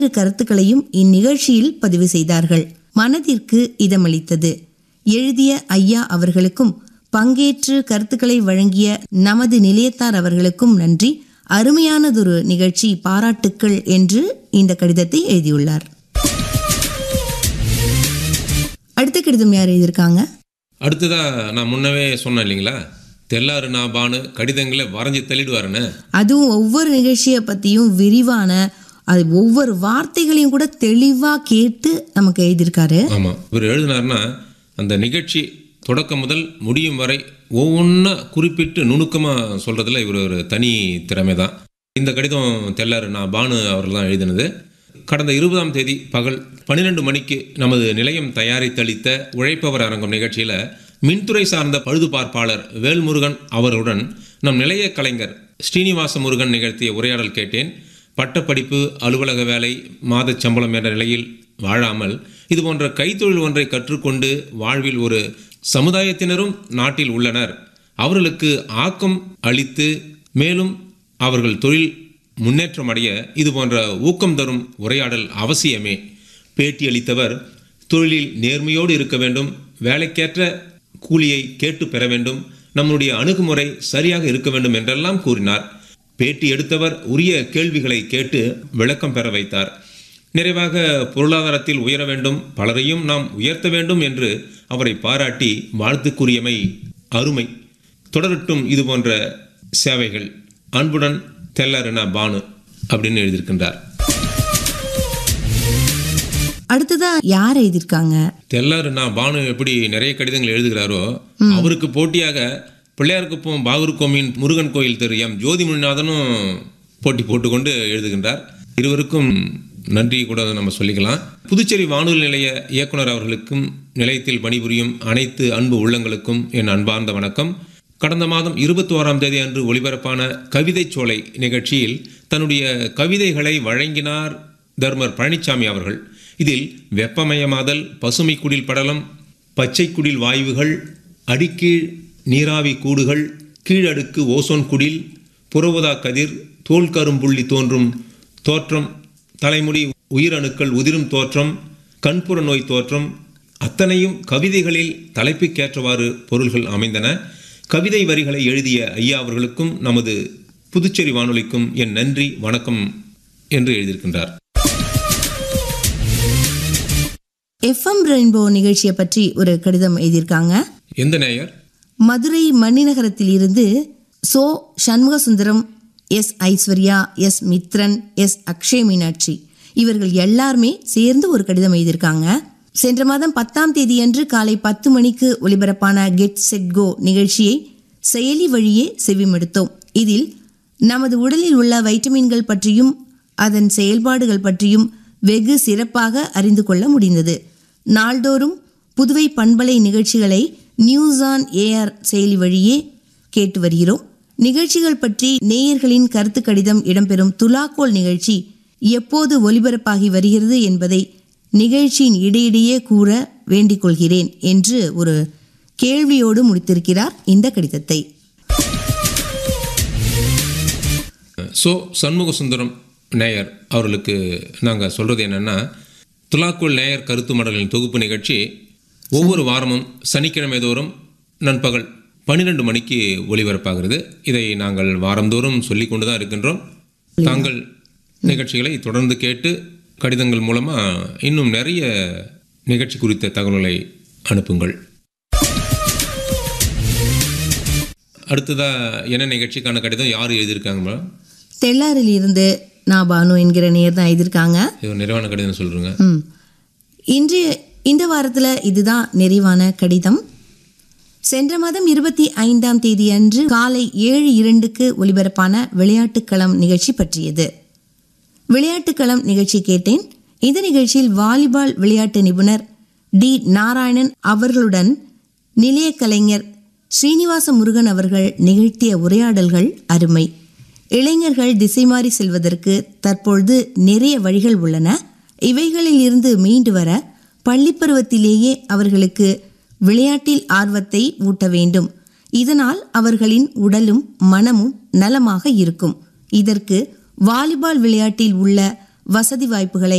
கருத்துக்களையும் இந்நிகழ்ச்சியில் பதிவு செய்தார்கள் மனதிற்கு இதமளித்தது எழுதிய ஐயா அவர்களுக்கும் பங்கேற்று கருத்துக்களை வழங்கிய நமது நிலையத்தார் அவர்களுக்கும் நன்றி அருமையானதொரு நிகழ்ச்சி பாராட்டுக்கள் என்று இந்த கடிதத்தை எழுதியுள்ளார் அடுத்த கடிதம் யார் எழுதியிருக்காங்க அடுத்ததா நான் முன்னவே சொன்னேன் இல்லைங்களா தெல்லாறு நான் பானு கடிதங்களை வரைஞ்சி தள்ளிடுவாருன்னு அதுவும் ஒவ்வொரு நிகழ்ச்சியை பற்றியும் விரிவான அது ஒவ்வொரு வார்த்தைகளையும் கூட தெளிவாக கேட்டு நமக்கு எழுதியிருக்காரு ஆமாம் இவர் எழுதினார்னா அந்த நிகழ்ச்சி தொடக்கம் முதல் முடியும் வரை ஒவ்வொன்றா குறிப்பிட்டு நுணுக்கமாக சொல்கிறதுல இவர் ஒரு தனி திறமை தான் இந்த கடிதம் தெல்லாறு நான் பானு அவர்கள் தான் எழுதினது கடந்த இருபதாம் தேதி பகல் பன்னிரெண்டு மணிக்கு நமது நிலையம் தயாரித்தளித்த உழைப்பவர் அரங்கம் நிகழ்ச்சியில் மின்துறை சார்ந்த பழுதுபார்ப்பாளர் வேல்முருகன் அவர்களுடன் நம் நிலைய கலைஞர் ஸ்ரீனிவாச முருகன் நிகழ்த்திய உரையாடல் கேட்டேன் பட்டப்படிப்பு அலுவலக வேலை மாதச் சம்பளம் என்ற நிலையில் வாழாமல் இது போன்ற கைத்தொழில் ஒன்றை கற்றுக்கொண்டு வாழ்வில் ஒரு சமுதாயத்தினரும் நாட்டில் உள்ளனர் அவர்களுக்கு ஆக்கம் அளித்து மேலும் அவர்கள் தொழில் முன்னேற்றம் அடைய இது போன்ற ஊக்கம் தரும் உரையாடல் அவசியமே பேட்டியளித்தவர் தொழிலில் நேர்மையோடு இருக்க வேண்டும் வேலைக்கேற்ற கூலியை கேட்டு பெற வேண்டும் நம்முடைய அணுகுமுறை சரியாக இருக்க வேண்டும் என்றெல்லாம் கூறினார் பேட்டி எடுத்தவர் உரிய கேள்விகளை கேட்டு விளக்கம் பெற வைத்தார் நிறைவாக பொருளாதாரத்தில் உயர வேண்டும் பலரையும் நாம் உயர்த்த வேண்டும் என்று அவரை பாராட்டி வாழ்த்து கூறியமை அருமை தொடரட்டும் இது போன்ற சேவைகள் அன்புடன் தெல்லருனா பானு அப்படின்னு எழுதியிருக்கின்றார் அடுத்ததா யார் எழுதியிருக்காங்க தெல்லாருனா பானு எப்படி நிறைய கடிதங்கள் எழுதுகிறாரோ அவருக்கு போட்டியாக பிள்ளையார்குப்பம் பாகூர் கோமியின் முருகன் கோயில் திரு எம் ஜோதி முனிநாதனும் போட்டி போட்டுக்கொண்டு எழுதுகின்றார் இருவருக்கும் நன்றி கூட நம்ம சொல்லிக்கலாம் புதுச்சேரி வானொலி நிலைய இயக்குனர் அவர்களுக்கும் நிலையத்தில் பணிபுரியும் அனைத்து அன்பு உள்ளங்களுக்கும் என் அன்பார்ந்த வணக்கம் கடந்த மாதம் இருபத்தி ஓராம் தேதி அன்று ஒளிபரப்பான கவிதை சோலை நிகழ்ச்சியில் தன்னுடைய கவிதைகளை வழங்கினார் தர்மர் பழனிசாமி அவர்கள் இதில் வெப்பமயமாதல் பசுமை குடில் படலம் பச்சை குடில் வாயுகள் அடிக்கீழ் நீராவி கூடுகள் கீழடுக்கு ஓசோன் குடில் புறவுதா கதிர் தோல் கரும்புள்ளி தோன்றும் தோற்றம் தலைமுடி உயிரணுக்கள் உதிரும் தோற்றம் கண்புற நோய் தோற்றம் அத்தனையும் கவிதைகளில் தலைப்புக்கேற்றவாறு பொருள்கள் அமைந்தன கவிதை வரிகளை எழுதிய ஐயா அவர்களுக்கும் நமது புதுச்சேரி வானொலிக்கும் என் நன்றி வணக்கம் என்று எழுதியிருக்கின்றார் எஃப்எம் ரெயின்போ நிகழ்ச்சியை பற்றி ஒரு கடிதம் எழுதியிருக்காங்க எந்த நேயர் மதுரை மணிநகரத்தில் இருந்து சோ Shanmuga Sundaram S Aishwarya S Mithran S Akshay Meenakshi இவர்கள் எல்லாருமே சேர்ந்து ஒரு கடிதம் எழுதியிருக்காங்க சென்ற மாதம் பத்தாம் தேதியன்று காலை பத்து மணிக்கு ஒலிபரப்பான கெட் செட் கோ நிகழ்ச்சியை செயலி வழியே செவிமடுத்தோம் இதில் நமது உடலில் உள்ள வைட்டமின்கள் பற்றியும் அதன் செயல்பாடுகள் பற்றியும் வெகு சிறப்பாக அறிந்து கொள்ள முடிந்தது நாள்தோறும் புதுவை பண்பலை நிகழ்ச்சிகளை நியூஸ் ஆன் ஏஆர் செயலி வழியே கேட்டு வருகிறோம் நிகழ்ச்சிகள் பற்றி நேயர்களின் கருத்து கடிதம் இடம்பெறும் துலாக்கோல் நிகழ்ச்சி எப்போது ஒலிபரப்பாகி வருகிறது என்பதை நிகழ்ச்சியின் இடையிடையே கூற வேண்டிக் கொள்கிறேன் என்று ஒரு கேள்வியோடு முடித்திருக்கிறார் இந்த கடிதத்தை ஸோ சண்முக சுந்தரம் நேயர் அவர்களுக்கு நாங்கள் சொல்கிறது என்னென்னா துலாக்குள் நேயர் கருத்து மடல்களின் தொகுப்பு நிகழ்ச்சி ஒவ்வொரு வாரமும் சனிக்கிழமை தோறும் நண்பகல் பன்னிரெண்டு மணிக்கு ஒளிபரப்பாகிறது இதை நாங்கள் வாரந்தோறும் சொல்லி கொண்டு தான் இருக்கின்றோம் தாங்கள் நிகழ்ச்சிகளை தொடர்ந்து கேட்டு கடிதங்கள் மூலமாக இன்னும் நிறைய நிகழ்ச்சி குறித்த தகவல்களை அனுப்புங்கள் அடுத்ததாக என்ன நிகழ்ச்சிக்கான கடிதம் யார் எழுதியிருக்காங்க மேடம் தெள்ளாரில் இருந்து நான் பானு என்கிற நேர் தான் எழுதியிருக்காங்க இது ஒரு நிறைவான கடிதம் சொல்கிறேங்க ம் இன்றைய இந்த வாரத்தில் இதுதான் நிறைவான கடிதம் சென்ற மாதம் இருபத்தி ஐந்தாம் தேதி அன்று காலை ஏழு இரண்டுக்கு ஒலிபரப்பான விளையாட்டுக்களம் நிகழ்ச்சி பற்றியது விளையாட்டுக்களம் நிகழ்ச்சி கேட்டேன் இந்த நிகழ்ச்சியில் வாலிபால் விளையாட்டு நிபுணர் டி நாராயணன் அவர்களுடன் நிலைய கலைஞர் ஸ்ரீனிவாச முருகன் அவர்கள் நிகழ்த்திய உரையாடல்கள் அருமை இளைஞர்கள் திசை மாறி செல்வதற்கு தற்பொழுது நிறைய வழிகள் உள்ளன இவைகளில் இருந்து மீண்டு வர பள்ளி பருவத்திலேயே அவர்களுக்கு விளையாட்டில் ஆர்வத்தை ஊட்ட வேண்டும் இதனால் அவர்களின் உடலும் மனமும் நலமாக இருக்கும் இதற்கு வாலிபால் விளையாட்டில் உள்ள வசதி வாய்ப்புகளை